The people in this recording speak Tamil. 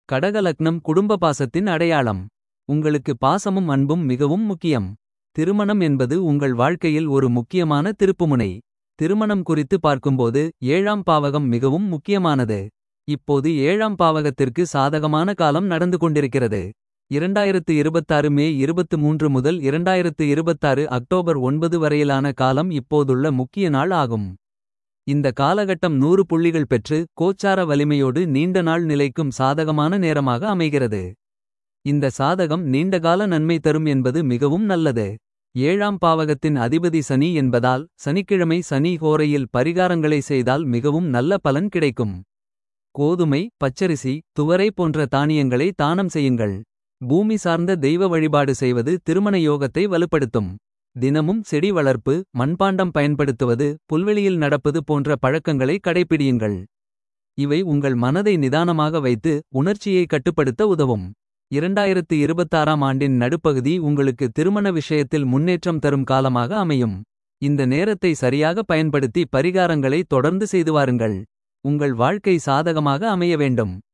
கடகலக்னம் குடும்ப பாசத்தின் அடையாளம். உங்களுக்கு பாசமும் அன்பும் மிகவும் முக்கியம். திருமணம் என்பது உங்கள் வாழ்க்கையில் ஒரு முக்கியமான திருப்புமுனை. திருமணம் குறித்து பார்க்கும்போது ஏழாம் பாவகம் மிகவும் முக்கியமானது. இப்போது ஏழாம் பாவகத்திற்கு சாதகமான காலம் நடந்து கொண்டிருக்கிறது. 2026 மே 23 முதல் 2026 அக்டோபர் 9 வரையிலான காலம் இப்போதுள்ள முக்கிய நாள் ஆகும். இந்த காலகட்டம் 100 புள்ளிகள் பெற்று கோச்சார வலிமையோடு நீண்ட நாள் நிலைக்கும் சாதகமான நேரமாக அமைகிறது. இந்த சாதகம் நீண்டகால நன்மை தரும் என்பது மிகவும் நல்லது. ஏழாம் பாவகத்தின் அதிபதி சனி என்பதால் சனிக்கிழமை சனி ஹோரையில் பரிகாரங்களை செய்தால் மிகவும் நல்ல பலன் கிடைக்கும். கோதுமை பச்சரிசி துவரை போன்ற தானியங்களை தானம் செய்யுங்கள். பூமி சார்ந்த தெய்வ வழிபாடு செய்வது திருமண யோகத்தை வலுப்படுத்தும். தினமும் செடி வளர்ப்பு மண்பாண்டம் பயன்படுத்துவது புல்வெளியில் நடப்பது போன்ற பழக்கங்களை கடைப்பிடியுங்கள். இவை உங்கள் மனதை நிதானமாக வைத்து உணர்ச்சியை கட்டுப்படுத்த உதவும். 2026ஆம் ஆண்டின் நடுப்பகுதி உங்களுக்கு திருமண விஷயத்தில் முன்னேற்றம் தரும் காலமாக அமையும். இந்த நேரத்தை சரியாக பயன்படுத்தி பரிகாரங்களை தொடர்ந்து செய்து வாருங்கள். உங்கள் வாழ்க்கை சாதகமாக அமைய வேண்டும்.